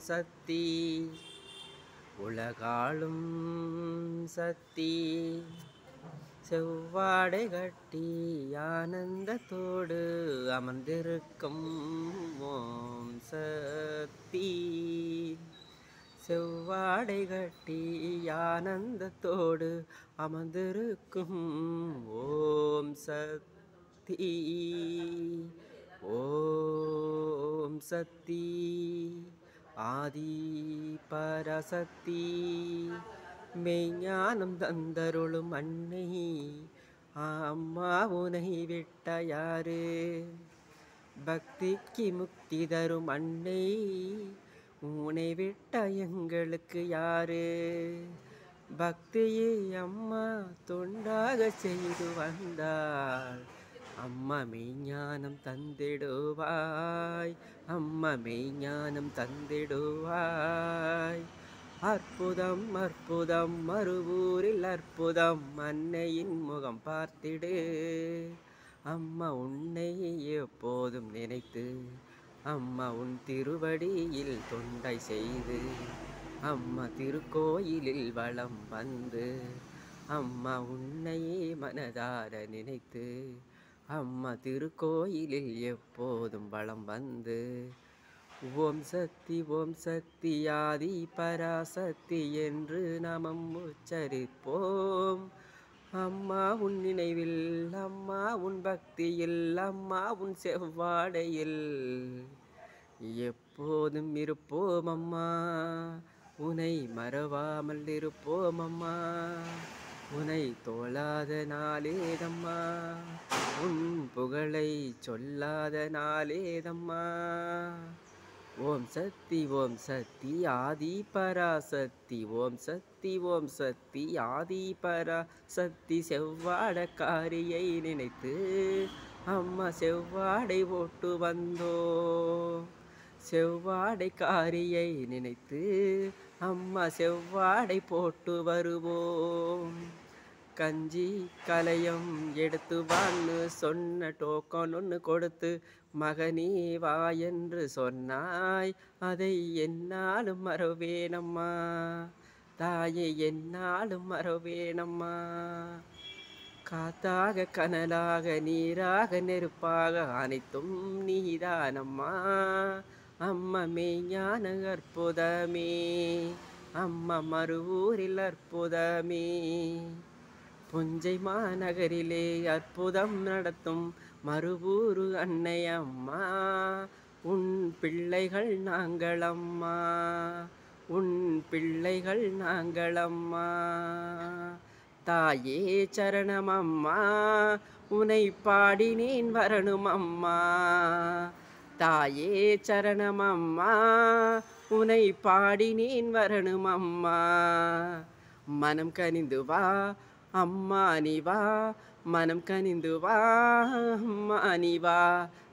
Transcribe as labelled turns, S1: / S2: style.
S1: சக்தி உலகாளும் சக்தி செவ்வாடை கட்டி ஆனந்தத்தோடு அமர்ந்திருக்கும் ஓம் சக்தி செவ்வாடை கட்டி ஆனந்தத்தோடு அமர்ந்திருக்கும் ஓம் சக்தி ஓம் சக்தி ஆதி பரசக்தி மெய்ஞானம் தந்தருளும் அன்னை அம்மா உனை விட்ட யாரு பக்திக்கு முக்தி தரும் அன்னை உன்னை விட்ட எங்களுக்கு யாரு பக்தியை அம்மா தொண்டாக செய்து வந்தாள் அம்மா மெய்ஞானம் தந்திடுவாய் அம்மா மெய்ஞானம் தந்திடுவாய் அற்புதம் அற்புதம் மறுவூரில் அற்புதம் அன்னையின் முகம் பார்த்திடு அம்மா உன்னை எப்போதும் நினைத்து அம்மா உன் திருவடியில் தொண்டை செய்து அம்மா திருக்கோயிலில் வளம் வந்து அம்மா உன்னையே மனதார நினைத்து அம்மா திருக்கோயிலில் எப்போதும் வளம் வந்து ஓம் சக்தி ஓம் சக்தி ஆதி பராசக்தி என்று நாமம் உச்சரிப்போம் அம்மா உன் நினைவில் அம்மா உன் பக்தியில் அம்மா உன் செவ்வாடையில் எப்போதும் இருப்போம் அம்மா உனை மறவாமல் இருப்போம் அம்மா உனை தோளாத நாளேதம்மா உன் புகழை சொல்லாத நாளேதம்மா ஓம் சக்தி ஓம் சக்தி ஆதி பராசக்தி ஓம் சக்தி ஓம் சக்தி ஆதி பராசக்தி செவ்வாடக்காரியை நினைத்து அம்மா செவ்வாடை ஓட்டு வந்தோ செவ்வாடைக்காரியை நினைத்து அம்மா செவ்வாடை போட்டு வருவோம் கஞ்சி கலையம் எடுத்து வான்னு சொன்ன டோக்கன் ஒன்று கொடுத்து மகனே வா என்று சொன்னாய் அதை என்னாலும் மறவேனம்மா தாயை என்னாலும் மறவேனம்மா காத்தாக கனலாக நீராக நெருப்பாக அனைத்தும் நீதானம்மா அம்மா மெய்ஞான அற்புதமே அம்மா மறுவூரில் அற்புதமே புஞ்சை மாநகரிலே அற்புதம் நடத்தும் மறுவூரு அன்னை அம்மா உன் பிள்ளைகள் நாங்கள் அம்மா உன் பிள்ளைகள் நாங்கள் அம்மா தாயே சரணம் அம்மா உனை பாடினேன் வரணும் அம்மா தாயே சரணம் அம்மா உனை பாடினேன் வரணும் அம்மா மனம் கனிந்து வா அம்மா நீ வா மனம் கனிந்து வா அம்மா நீ வா